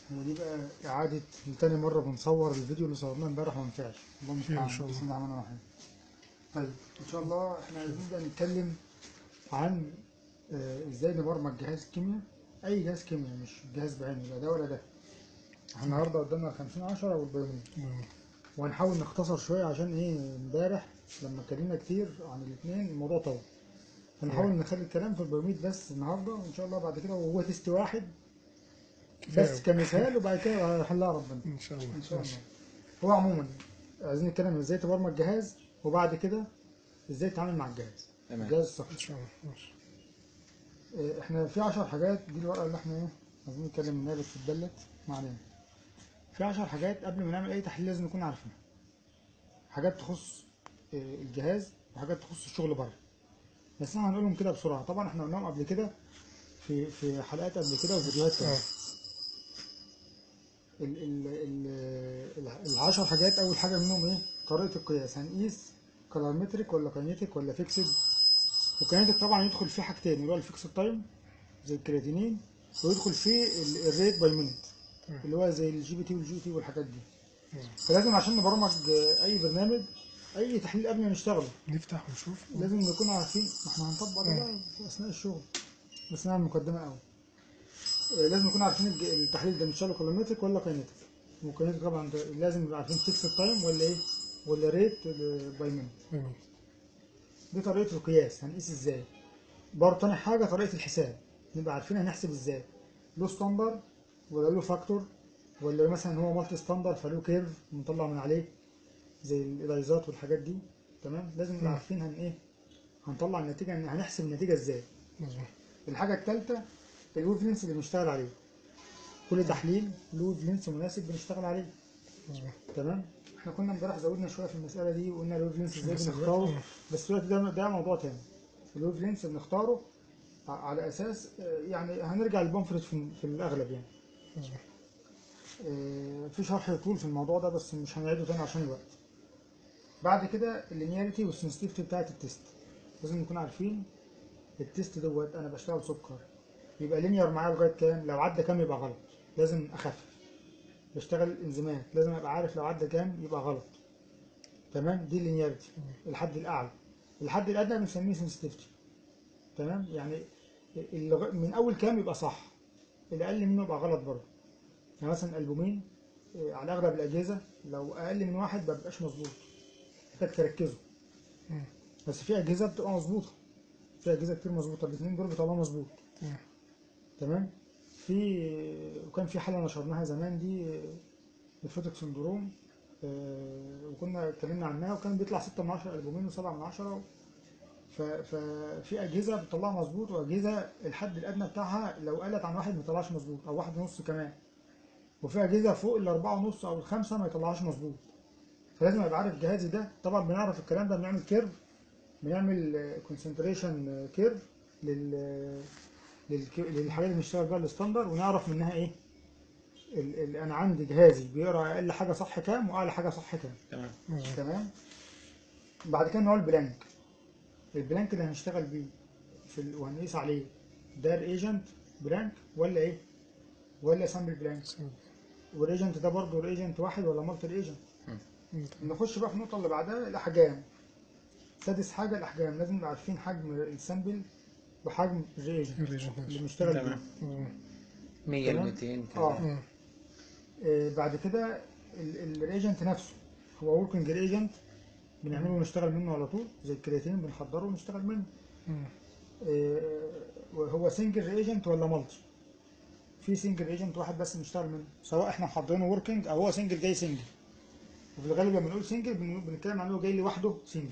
ودي بقى إعادة لتاني مرة بنصور الفيديو اللي صورناه امبارح وما نفعش الله إن المستعان شاء الله. بسم الله الرحمن الرحيم طيب إن شاء الله إحنا عايزين بقى نتكلم عن آه، إزاي نبرمج جهاز كيمياء أي جهاز كيمياء مش جهاز بعينه لا ده ولا ده احنا النهارده قدامنا 50 10 والبيومين وهنحاول نختصر شوية عشان إيه امبارح لما اتكلمنا كتير عن الاثنين الموضوع طول هنحاول نخلي الكلام في البيوميد بس النهارده وإن شاء الله بعد كده وهو تيست واحد بس كفاية. كمثال وبعد كده هيحلها ربنا ان شاء الله ان شاء الله ماشي. هو عموما عايزين نتكلم ازاي تبرمج جهاز وبعد كده ازاي تتعامل مع الجهاز تمام الجهاز ان الصحي شاء الله ماشي. اه، احنا في 10 حاجات دي الورقه اللي احنا ايه عايزين نتكلم منها بس اتدلت ما علينا في 10 حاجات قبل ما نعمل اي تحليل لازم نكون عارفينها حاجات تخص اه، الجهاز وحاجات تخص الشغل بره بس احنا هنقولهم كده بسرعه طبعا احنا قلناهم قبل كده في في حلقات قبل كده وفيديوهات كده اه ال ال ال العشر حاجات اول حاجه منهم ايه طريقه القياس هنقيس كالورمتريك ولا كاينيتيك ولا فيكسد والكاينيتيك طبعا يدخل فيه حاجتين اللي هو الفيكسد تايم زي الكرياتينين ويدخل فيه ال- الريت باي مينيت اللي هو زي الجي بي تي والجي تي والحاجات دي فلازم عشان نبرمج اي برنامج اي تحليل قبل ما نشتغله نفتح ونشوف لازم نكون عارفين ما احنا هنطبق ده بقى في اثناء الشغل بس نعمل مقدمه الاول آه، لازم نكون عارفين الج- التحليل ده بنشتغله كولومتريك ولا كاينيتيك وكاينيتيك طبعا ده لازم نبقى عارفين فيكس تايم ولا ايه ولا ريت باي مينيت جميل. دي طريقه القياس هنقيس ازاي برضه تاني حاجه طريقه الحساب نبقى عارفين هنحسب ازاي له ستاندر ولا له فاكتور ولا مثلا هو مالتي ستاندر فله كيرف بنطلع من عليه زي الالايزات والحاجات دي تمام لازم نبقى مم. عارفين هن ايه هنطلع النتيجه هنحسب النتيجه ازاي مظبوط الحاجه الثالثه الويف لينس اللي بنشتغل عليه كل تحليل له ويف لينس مناسب بنشتغل عليه مظبوط تمام احنا كنا امبارح زودنا شويه في المساله دي وقلنا الويف لينس ازاي بس بنختاره دلوقتي- بس دلوقتي ده ده موضوع تاني الويف لينس بنختاره ع- على اساس آه، يعني هنرجع للبنفرت في, في الاغلب يعني مظبوط آه، في شرح يطول في الموضوع ده بس مش هنعيده تاني عشان الوقت بعد كده اللينياريتي والسنسيتيفيتي بتاعت التيست لازم نكون عارفين التيست دوت انا بشتغل سكر يبقى لينير معايا لغايه كام لو عدى كام يبقى غلط لازم اخفف بشتغل انزيمات لازم ابقى عارف لو عدى كام يبقى غلط تمام دي اللينياريتي الحد الاعلى الحد الادنى بنسميه سنسيتيفيتي تمام يعني اللغ- من اول كام يبقى صح الاقل منه يبقى غلط برضه يعني مثلا البومين آه، على اغلب الاجهزه لو اقل من واحد ما بيبقاش مظبوط محتاج تركزه مم. بس في اجهزه بتبقى مظبوطه في اجهزه كتير مظبوطه الاثنين دول بيطلعوا مظبوط تمام. تمام في وكان في حاله نشرناها زمان دي الفوتك سندروم آه، وكنا اتكلمنا عنها وكان بيطلع 6 من 10 البومين و7 من 10 ف- ففي اجهزه بتطلعها مظبوط واجهزه الحد الادنى بتاعها لو قلت عن واحد ما يطلعش مظبوط او واحد ونص كمان وفي اجهزه فوق الاربعه ونص او الخمسه ما يطلعهاش مظبوط فلازم ابقى عارف جهازي ده طبعا بنعرف الكلام ده بنعمل كيرف بنعمل كونسنتريشن كيرف لل للك- للحاجات اللي بنشتغل بيها الستاندر ونعرف منها ايه ال- ال- انا عندي جهازي بيقرا اقل حاجه صح كام واعلى حاجه صح كام تمام مظبوط تمام بعد كده نوع البلانك البلانك اللي هنشتغل بيه في ال... وهنقيس عليه ده الايجنت بلانك ولا ايه ولا سامبل بلانك والايجنت ده برضه الايجنت واحد ولا مالتي ايجنت نخش بقى في النقطه اللي بعدها الاحجام سادس حاجه الاحجام لازم نبقى عارفين حجم السامبل وحجم الريجنت الريجنت اللي نفسه بنشتغل بيه تمام. مظبوط 100 ل تمام. 200 اه كده مم. آه، بعد كده الريجنت نفسه هو وركينج ريجنت بنعمله ونشتغل منه على طول زي الكرياتين بنحضره ونشتغل منه مم. آه، هو سنجل ريجنت ولا مالتي في سنجل ريجنت واحد بس بنشتغل منه سواء احنا محضرينه وركينج او هو سنجل جاي سنجل وفي الغالب لما بنقول سنجل بن- بنتكلم عنه جاي لوحده سنجل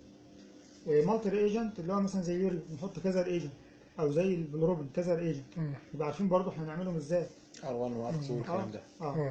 مالتي ريجنت اللي هو مثلا زي يوري بنحط كذا ريجنت او زي البلوروبين كذا ريجنت مم. يبقى عارفين برضه احنا هنعملهم ازاي ار1 وار2 والكلام ده اه اه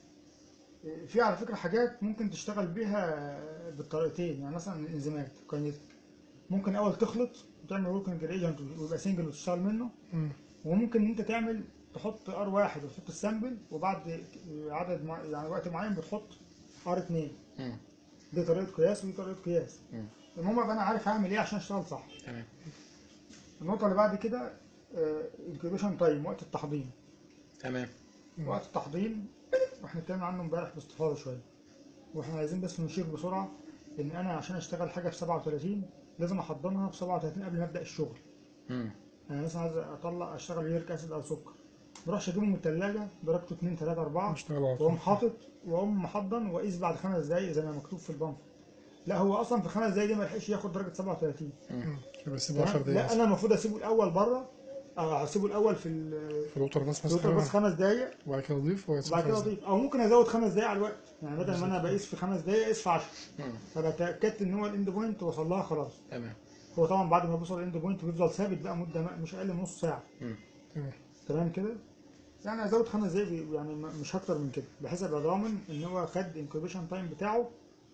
في على فكره حاجات ممكن تشتغل بيها بالطريقتين يعني مثلا الانزيمات كاينيتيك ممكن اول تخلط وتعمل وركينج ريجنت ويبقى سنجل وتشتغل منه مم. وممكن ان انت تعمل تحط ار واحد وتحط السامبل وبعد عدد مع... يعني وقت معين بتحط ار اتنين مم. دي طريقه قياس ودي طريقه قياس مم. المهم ابقى انا عارف هعمل ايه عشان اشتغل صح تمام النقطه اللي بعد كده انكيوبيشن تايم وقت التحضير تمام مم. وقت التحضير واحنا اتكلمنا عنه امبارح باستفاضه شويه واحنا عايزين بس نشير بسرعه ان انا عشان اشتغل حاجه في 37 لازم احضنها في 37 قبل ما ابدا الشغل مم. انا مثلا عايز اطلع اشتغل يوريك اسيد او سكر بروحش اجيبه من الثلاجه درجته 2 3 4 اشتغل على طول واقوم حاطط واقوم محضن واقيس بعد خمس دقايق زي ما مكتوب في البامب لا هو اصلا في خمس دقايق دي ما لحقش ياخد درجه 37 مم. يبقى سيبه 10 تمام؟ دقايق لا انا المفروض اسيبه الاول بره او اسيبه الاول في ال- في الوتر بس في الوتر بس مثلا خمس دقايق وبعد كده اضيف وبعد وبعد كده اضيف او ممكن ازود خمس دقايق على الوقت يعني بدل ما انا بالظبط. بقيس في خمس دقايق اقيس في 10 مم. فبتاكدت ان هو الاند بوينت وصل لها خلاص تمام هو طبعا بعد ما بيوصل الاند بوينت بيفضل ثابت بقى مده ما- مش اقل من نص ساعه تمام تمام كده يعني ازود خمس دقايق بي- يعني م- مش اكتر من كده بحيث ابقى ضامن ان هو خد انكوبيشن تايم بتاعه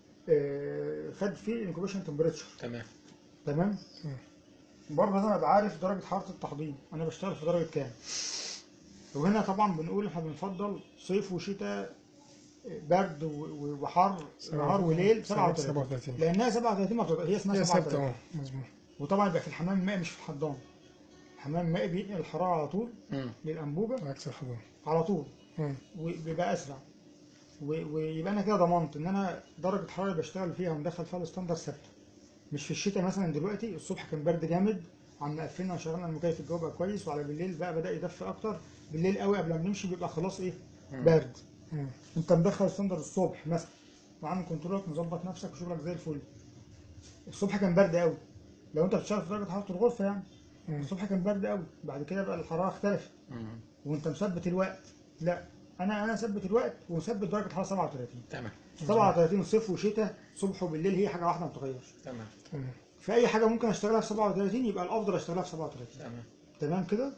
آه، خد فيه انكوبيشن تمبريتشر تمام تمام تمام. برضه لازم ابقى عارف درجه حراره التحضير انا بشتغل في درجه كام وهنا طبعا بنقول احنا بنفضل صيف وشتاء برد و- و- وحر نهار وليل 37 37 لانها 37 ما بتبقى هي اسمها هي ثابته 37 اه مظبوط وطبعا يبقى في الحمام المائي مش في الحضان الحمام المائي بينقل الحراره على طول مم. للانبوبه عكس الحضان على طول مم. وبيبقى اسرع و- ويبقى انا كده ضمنت ان انا درجه الحراره اللي بشتغل فيها ومدخل فيها الستاندر ثابته مش في الشتاء مثلا دلوقتي الصبح كان برد جامد عم قفلنا وشغلنا المكيف الجو بقى كويس وعلى بالليل بقى بدا يدفي اكتر بالليل قوي قبل ما نمشي بيبقى خلاص ايه مم. برد مم. انت مدخل ستاندر الصبح مثلا وعامل كنترولك مظبط نفسك وشغلك زي الفل الصبح كان برد قوي لو انت بتشتغل في درجه حراره الغرفه يعني مم. الصبح كان برد قوي بعد كده بقى الحراره اختلفت مم. وانت مثبت الوقت لا انا انا مثبت الوقت ومثبت درجه حراره 37 تمام 37 صيف وشتاء صبح وبالليل هي حاجه واحده ما بتتغيرش تمام تمام في اي حاجه ممكن اشتغلها في 37 يبقى الافضل اشتغلها في 37 تمام تمام كده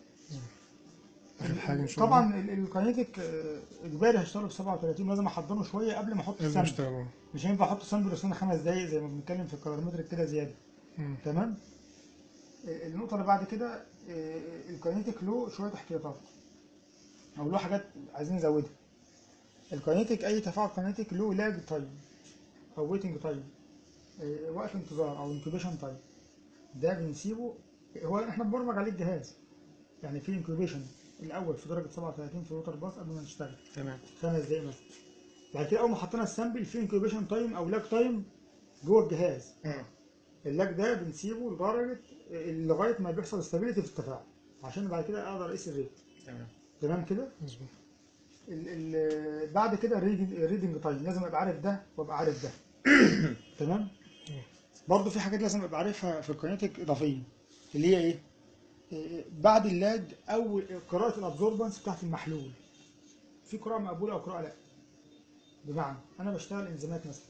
اخر حاجه نشوف طبعا ال- الكاينيتيك آه، اجباري هشتغله في 37 لازم احضنه شويه قبل ما احط لازم السامبل اشتغل مش هينفع احط سامبل واستنى خمس دقايق زي ما بنتكلم في الكالوريمتر كده زياده مم. تمام آه، النقطه اللي بعد كده آه، الكاينيتيك له شويه احتياطات او له حاجات عايزين نزودها الكاينيتيك اي تفاعل كاينيتيك له لاج تايم او ويتنج تايم وقت انتظار او انكوبيشن تايم ده بنسيبه هو احنا بنبرمج عليه الجهاز يعني في انكوبيشن الاول في درجه 37 في الوتر باص قبل ما نشتغل تمام خمس دقايق مثلا بعد كده اول ما حطينا السامبل في انكوبيشن تايم او لاج تايم جوه الجهاز مم. اللاج ده بنسيبه لدرجه لغايه ما بيحصل استابيليتي في التفاعل عشان بعد كده اقدر اقيس الريت تمام تمام كده مظبوط ال ال بعد كده الريدنج الريدنج تايم لازم ابقى عارف ده وابقى عارف ده تمام برضه في حاجات لازم ابقى عارفها في الكاينتيك اضافيه اللي هي ايه إيه، بعد اللاج او قراءه الابزوربنس بتاعت المحلول في قراءه مقبوله او قراءه لا بمعنى انا بشتغل انزيمات مثلا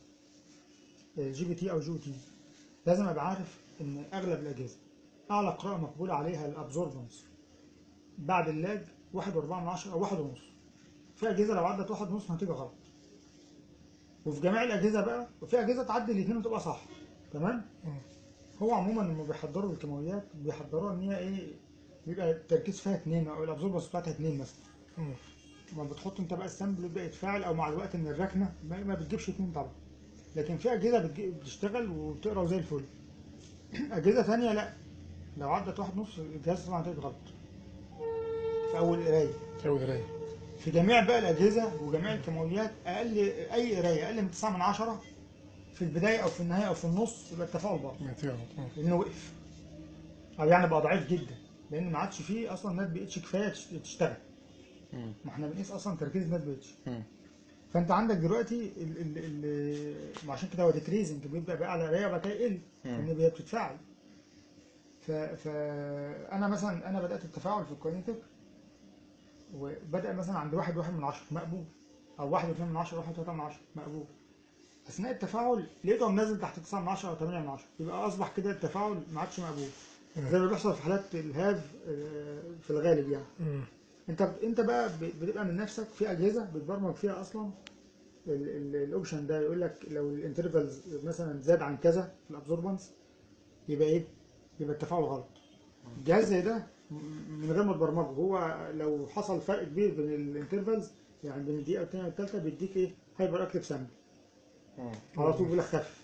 جي بي تي او جو تي لازم ابقى عارف ان اغلب الاجهزه اعلى قراءه مقبوله عليها الابزوربنس بعد اللاج واحد واربعة من عشرة او واحد ونص في اجهزه لو عدت واحد ونص نتيجه غلط وفي جميع الاجهزه بقى وفي اجهزه تعدي الاثنين وتبقى صح تمام مم. هو عموما لما بيحضروا الكيماويات بيحضروها ان هي ايه بيبقى التركيز فيها اثنين او الابزوربنس بتاعتها اثنين مثلا مم. لما بتحط انت بقى السامبل يبدا يتفاعل او مع الوقت من الركنه ما, ما بتجيبش اثنين طبعا لكن في اجهزه بتجي- بتشتغل وبتقرا زي الفل اجهزه ثانيه لا لو عدت واحد ونص الجهاز طبعا هتبقى غلط في اول قرايه أول قراية في جميع بقى الاجهزه وجميع الكيماويات اقل اي قرايه اقل من 9 من 10 في البدايه او في النهايه او في النص يبقى التفاعل باظ نتيجة غلط مم. لانه وقف او يعني بقى ضعيف جدا لان ما عادش فيه اصلا نات بي اتش كفايه تش- تشتغل مم. ما احنا بنقيس اصلا تركيز نات بي اتش مم. فانت عندك دلوقتي ال ال ال عشان كده هو ديكريزنج بيبدا بقى على قرايه وبعد كده يقل لان هي بتتفاعل ف فانا مثلا انا بدات التفاعل في الكوينتك وبدا مثلا عند واحد واحد من عشرة مقبول او واحد واثنين من عشرة واحد وثلاثة من عشرة مقبول اثناء التفاعل لقيته نازل تحت 9 من 10 او 8 من 10 يبقى اصبح كده التفاعل ما عادش مقبول زي ما بيحصل في حالات الهاف آه، في الغالب يعني مم. انت انت بقى ب- بتبقى من نفسك في اجهزه بتبرمج فيها اصلا ال- ال- الاوبشن ده يقول لك لو الانترفالز مثلا زاد عن كذا في الابزوربنس يبقى ايه؟ يبقى التفاعل غلط. جهاز زي ده م- من غير ما تبرمجه هو لو حصل فرق كبير بين الانترفالز يعني بين الدقيقه الثانيه والثالثه بيديك ايه؟ هايبر اكتف سامبل مم. على طول بيقول لك خف.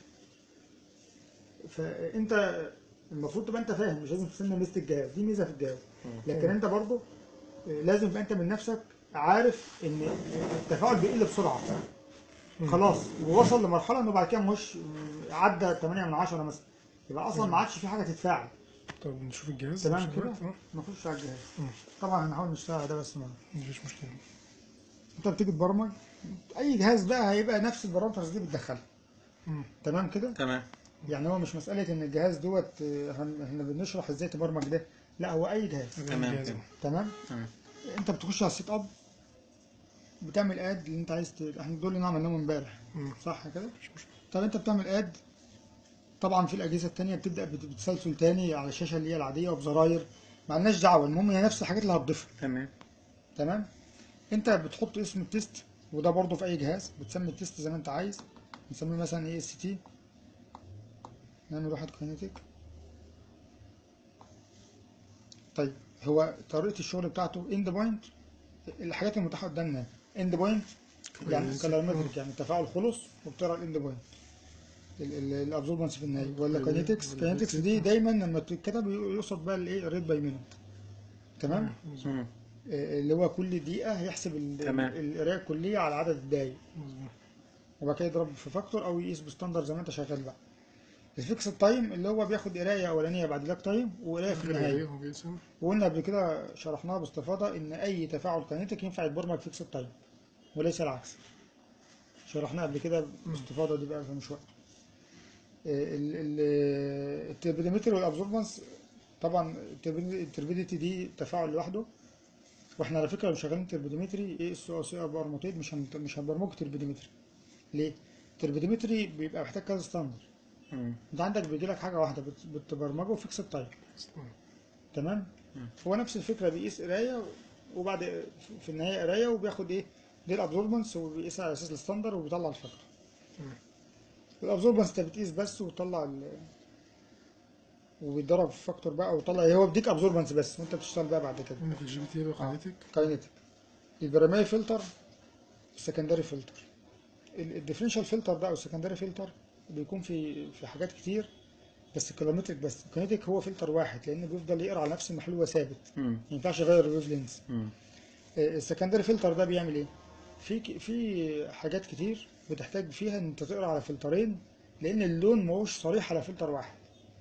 فانت المفروض تبقى انت فاهم مش لازم تستنى ميزه الجهاز دي ميزه في الجهاز لكن انت برضه لازم يبقى انت من نفسك عارف ان التفاعل بيقل بسرعه خلاص ووصل لمرحله انه بعد كده مش عدى 8 من 10 مثلا يبقى اصلا ما عادش في حاجه تتفاعل طب نشوف الجهاز تمام عشان كده الوقت، اه نخش على الجهاز مم. طبعا هنحاول نشتغل على ده بس ما مفيش مشكلة انت بتيجي تبرمج اي جهاز بقى هيبقى نفس البارامترز دي بتدخلها مم. تمام كده تمام يعني هو مش مساله ان الجهاز دوت اه، هن- احنا بنشرح ازاي تبرمج ده لا هو اي جهاز ده تمام الجهاز كده. اهو. تمام تمام انت بتخش على السيت اب بتعمل اد اللي انت عايز ت... احنا دول اللي عملناهم امبارح مم. صح كده مفيش مشكلة طب انت بتعمل اد طبعا في الاجهزه التانية بتبدا بت- بتسلسل تاني على الشاشه اللي هي العاديه وبزراير مالناش دعوه المهم هي نفس الحاجات اللي هتضيفها تمام تمام انت بتحط اسم التيست وده برضه في اي جهاز بتسمي التيست زي ما انت عايز نسميه مثلا اي اس تي نعمل واحد كاينيتيك طيب هو طريقه الشغل بتاعته اند بوينت الحاجات المتاحه قدامنا اند بوينت يعني كويس. كالوريمتريك يعني التفاعل خلص وبتقرا الاند بوينت الابزوربنس في النهايه ولا ولا- كاينيتكس ولا كاينيتكس بيت دي سيت. دايما لما تتكتب يقصد بقى الايه ريت باي مينت تمام مظبوط. مم. آه، اللي هو كل دقيقة هيحسب ال- تمام. ال- القراية الكلية على عدد الدقايق مظبوط. وبعد كده يضرب في فاكتور أو يقيس بستاندر زي ما أنت شغال بقى. الفيكس تايم اللي هو بياخد قراية أولانية بعد لاك تايم وقراية في غير النهاية. عليه هو بيقسم وقلنا قبل كده شرحناها باستفاضة إن أي تفاعل كاينيتيك ينفع يتبرمج فيكس تايم وليس العكس. شرحناها قبل كده باستفاضة دي بقى فمش وقت. التربيدومتر والابزوربنس طبعا التربيديتي دي تفاعل لوحده واحنا على فكره لو شغالين تربيدومتري ايه اس او سي ار موتيد مش هن- مش هنبرمجه تربيدومتري ليه؟ التربيدومتري بيبقى محتاج كذا ستاندر مم. انت عندك بيجي لك حاجه واحده بت- بتبرمجه فيكس تايم أصلاً. تمام مم. هو نفس الفكره بيقيس قرايه وبعد في النهايه قرايه وبياخد ايه دي الابزوربنس وبيقيسها على اساس الستاندر وبيطلع الفاكتور تمام. الابزوربنس انت بتقيس بس وتطلع ال وبيتضرب في فاكتور بقى وطلع هو بيديك ابزوربنس بس وانت بتشتغل بقى بعد كده قلنا في الجي بي تي بقى كاينيتيك كاينيتيك البراميل فلتر السكندري فلتر الديفرنشال فلتر ده او السكندري فلتر بيكون في في حاجات كتير بس كيلومتريك بس الكاينيتيك هو فلتر واحد لان بيفضل يقرا على نفس المحلول ثابت مم. ما ينفعش يغير الويف لينز مم. السكندري فلتر ده بيعمل ايه في ك- في حاجات كتير بتحتاج فيها ان انت تقرا على فلترين لان اللون ماهوش صريح على فلتر واحد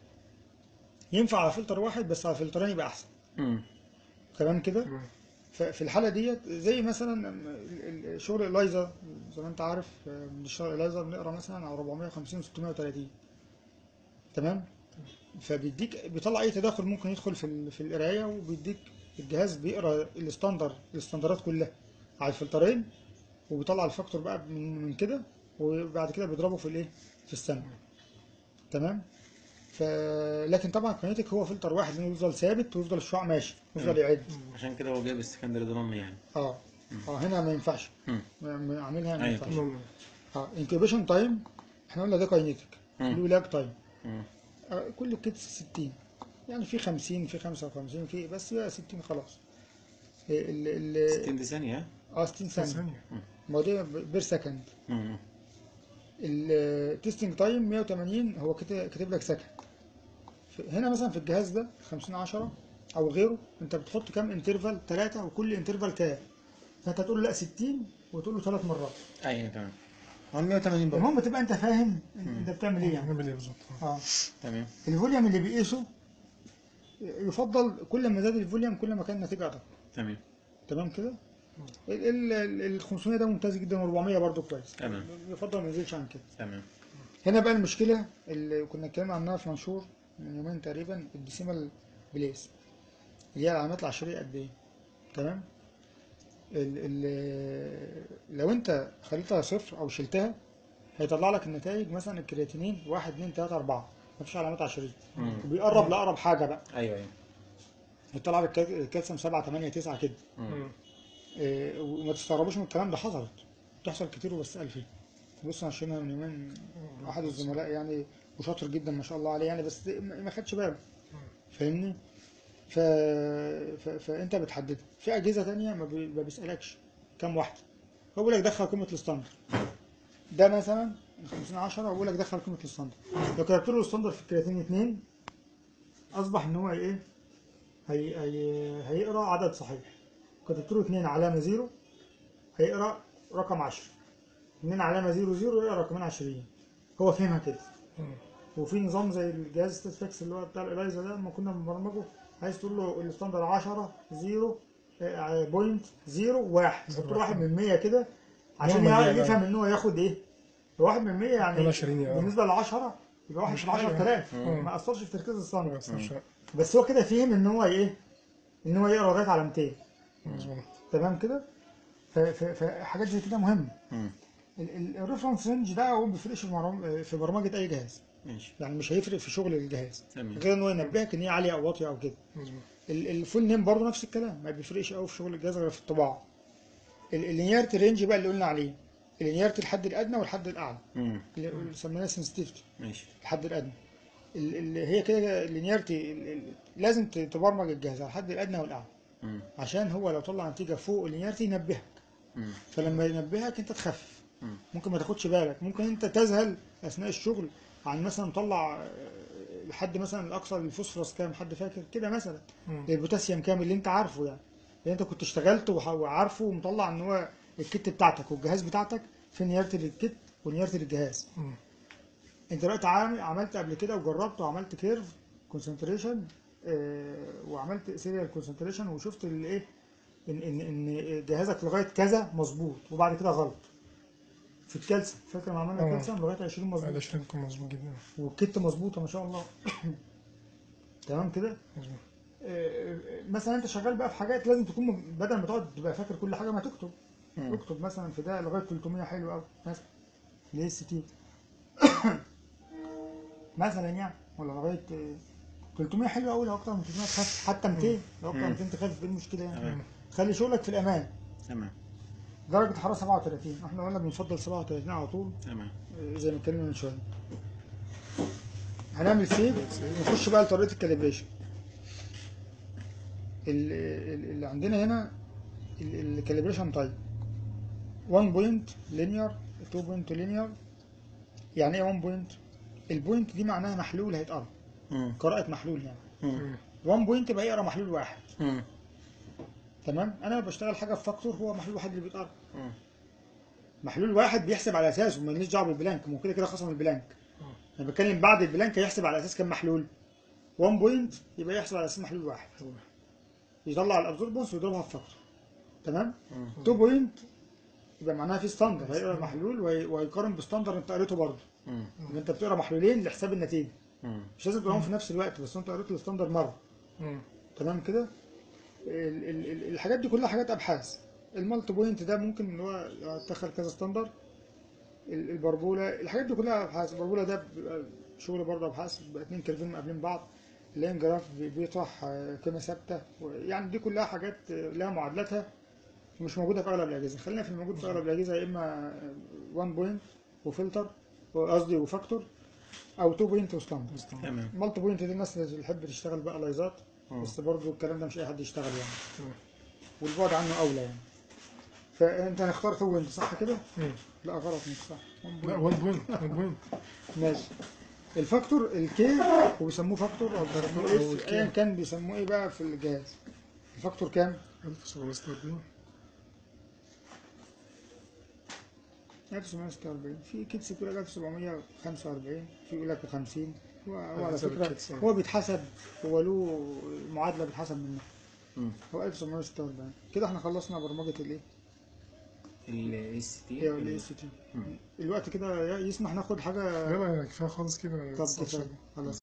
ينفع على فلتر واحد بس على فلترين يبقى احسن مم. تمام كده تمام ففي الحاله ديت زي مثلا ال- ال- شغل الايزر زي ما انت عارف آه، بنشتغل الايزر بنقرا مثلا على 450 630 تمام فبيديك بيطلع اي تداخل ممكن يدخل في ال- في القرايه وبيديك الجهاز بيقرا الستاندر الستاندرات كلها على الفلترين وبيطلع الفاكتور بقى من من كده وبعد كده بيضربه في الايه في السنه تمام ف لكن طبعا كاينتيك هو فلتر واحد لانه يفضل ثابت ويفضل الشعاع ماشي يفضل يعد عشان كده هو جايب السكندري ضمن يعني اه اه هنا ما ينفعش مم. ما- ما- اعملها ما أيوة. ينفعش تمام. اه انكيوبيشن تايم احنا قلنا ده كاينيتيك مم. الولاج تايم مم. آه كل كيتس 60 يعني في 50 في 55 في بس بقى 60 خلاص ال ال 60 دي ثانية اه 60 ثانيه ثانية ما هو ده بير سكند مم. التستنج تايم 180 هو كت- كاتب لك سكند في- هنا مثلا في الجهاز ده 50 10 او غيره انت بتحط كام انترفال ثلاثه وكل انترفال كام فانت تقول له لا 60 وتقول له ثلاث مرات ايوه تمام هو 180 برضه المهم تبقى انت فاهم انت بتعمل ايه يعني نعمل ايه بالظبط اه تمام الفوليوم اللي بيقيسه يفضل كل ما زاد الفوليوم كل ما كان النتيجه ادق تمام تمام كده ال ال- ال 500 ده ممتاز جدا و400 برضه كويس تمام. يفضل ما ينزلش عن كده تمام هنا بقى المشكله اللي كنا اتكلمنا عنها في منشور من يومين تقريبا الديسيمال بليس اللي هي العلامات العشريه قد ايه تمام ال ال لو انت خليتها صفر او شلتها هيطلع لك النتائج مثلا الكرياتينين 1 2 3 4 مفيش علامات عشريه مم. وبيقرب لاقرب حاجه بقى ايوه ايوه هيطلع لك الكال- الكالسيوم 7 8 9 كده مم. إيه، وما تستغربوش من الكلام ده حصلت بتحصل كتير وبسأل فيه بص انا شايلها من يومين احد الزملاء يعني وشاطر جدا ما شاء الله عليه يعني بس ما ما خدش باله فاهمني ف... ف... فانت بتحددها في اجهزه تانية ما, بي... ما بيسالكش كام واحده هو بيقول لك دخل قيمه الستاندر ده مثلا 50 10 وبيقول لك دخل قيمه الستاندر لو كتبت له الستاندر في الكرياتين 2 اصبح ان هو ايه هي... هي... هيقرا عدد صحيح كتبت له 2 علامه 0 هيقرا رقم 10 2 علامه 0 0 يقرا رقمين 20 هو فهمها كده مم. وفي نظام زي الجهاز ستيت فيكس اللي هو بتاع الالايزا ده لما كنا بنبرمجه عايز تقول له الستاندر 10 0 بوينت 0 1 تحط له 1 من 100 كده عشان نعمل يع- إيه بقى؟ يفهم ان هو ياخد ايه 1 من 100 يعني 22 يعني. بالنسبه ل 10 يبقى 1 مش من 10000 حاجة. ما اثرش في تركيز الستاندر بس مش بس هو كده فهم ان هو ايه ان هو يقرا لغايه على 200 مظبوط تمام كده ف- ف- فحاجات زي كده مهمه مم. الريفرنس رينج ده هو ما بيفرقش في مرام- في برمجه اي جهاز ماشي يعني مش هيفرق في شغل الجهاز تمام غير ان هو ينبهك ان هي عاليه او واطيه او كده مظبوط ال- الفول نيم برضه نفس الكلام ما بيفرقش قوي في شغل الجهاز غير في الطباعه اللينيارتي رينج بقى اللي قلنا عليه اللينيارتي الحد الادنى والحد الاعلى مم. اللي اللي سميناه سنسيتيفيتي ماشي الحد الادنى ال- اللي هي كده اللينيارتي ال- ال- لازم ت- تبرمج الجهاز على الحد الادنى والاعلى مم. عشان هو لو طلع نتيجه فوق اللينيارتي ينبهك مم. فلما ينبهك انت تخفف مم. ممكن ما تاخدش بالك ممكن انت تذهل اثناء الشغل عن مثلا طلع آه، لحد مثلا الاقصى للفوسفورس كام حد فاكر كده مثلا مم. البوتاسيوم كام اللي انت عارفه يعني اللي انت كنت اشتغلت وح- وعارفه ومطلع ان هو الكت بتاعتك والجهاز بتاعتك في نيارتي للكت ونيارتي للجهاز مم. انت دلوقتي عامل عملت قبل كده وجربت وعملت كيرف كونسنتريشن وعملت سيريال كونسنتريشن وشفت الايه ان ان ان جهازك لغايه كذا مظبوط وبعد كده غلط في الكالسيوم فاكر لما عملنا اه. كالسيوم لغايه 20 بعد مظبوط 20 كان مظبوط جدا والكت مظبوطه ما شاء الله تمام كده مظبوط آه، مثلا انت شغال بقى في حاجات لازم تكون بدل ما تقعد تبقى فاكر كل حاجه ما تكتب مم. اكتب مثلا في ده لغايه 300 حلو قوي مثلا الاس تي مثلا يعني ولا لغايه آه، 300 حلو قوي لو اكتر من 300 تخاف حتى 200 لو اكتر من 200 تخاف ايه المشكله يعني تمام خلي شغلك في الامان تمام درجه الحراره 37 احنا قلنا بنفضل 37 على طول تمام آه، زي ما اتكلمنا من شويه هنعمل سيف نخش بقى لطريقه الكاليبريشن ال- ال- اللي عندنا هنا الكاليبريشن تايب 1 بوينت لينير 2 بوينت لينير يعني ايه 1 بوينت البوينت دي معناها محلول هيتقرا مم. قراءه محلول يعني مم. 1 بوينت يبقى يقرا محلول واحد مم. تمام انا بشتغل حاجه في فاكتور هو محلول واحد اللي بيتقرا مم. محلول واحد بيحسب على اساسه ماليش دعوه بالبلانك ما هو كده كده خصم البلانك انا بتكلم بعد البلانك هيحسب على اساس كام محلول 1 بوينت يبقى يحسب على اساس محلول واحد يطلع الابزوربنس ويضربها في فاكتور تمام مم. 2 بوينت يبقى معناها في ستاندر هيقرا محلول وهي- وهيقارن بستاندر انت قريته برضه مم. يبقى انت بتقرا محلولين لحساب النتيجه مم. مش لازم تقراهم في نفس الوقت بس انت قريت الستاندر مره مم. تمام كده ال- ال- ال- الحاجات دي كلها حاجات ابحاث المالتي بوينت ده ممكن ان هو يدخل كذا ستاندر ال- البربوله الحاجات دي كلها ابحاث البربوله ده بيبقى شغل برضه ابحاث بيبقى اتنين كيرفين مقابلين بعض اللين جراف بي- بيطرح آه، قيمه ثابته و- يعني دي كلها حاجات آه، لها معادلاتها مش موجوده في اغلب الاجهزه خلينا في الموجود في اغلب الاجهزه يا اما 1 بوينت وفلتر قصدي وفاكتور او 2 بوينت وستاندر تمام مالتي بوينت دي الناس اللي تحب تشتغل بقى لايزات مم. بس برضه الكلام ده مش اي حد يشتغل يعني تمام. والبعد عنه اولى يعني فانت هنختار 2 بوينت صح كده؟ مم. لا غلط مش صح 1 لا بوينت 1 بوينت 1 بوينت ماشي الفاكتور الكي وبيسموه فاكتور او بيسموه أو اف الكي. ايا كان بيسموه ايه بقى في الجهاز الفاكتور كام؟ 1746 1946 في كيتس بيقول لك 1745 في يقول لك 50 هو, هو على حسب فكره الكيتس، آه. هو بيتحسب هو له معادله بيتحسب منها مم. هو 1946 كده احنا خلصنا برمجه الايه؟ ال اس تي ايه الاي سي تي مم. الوقت كده يسمح ناخد حاجه لا لا كفايه خالص كده طب 19. كفايه خلاص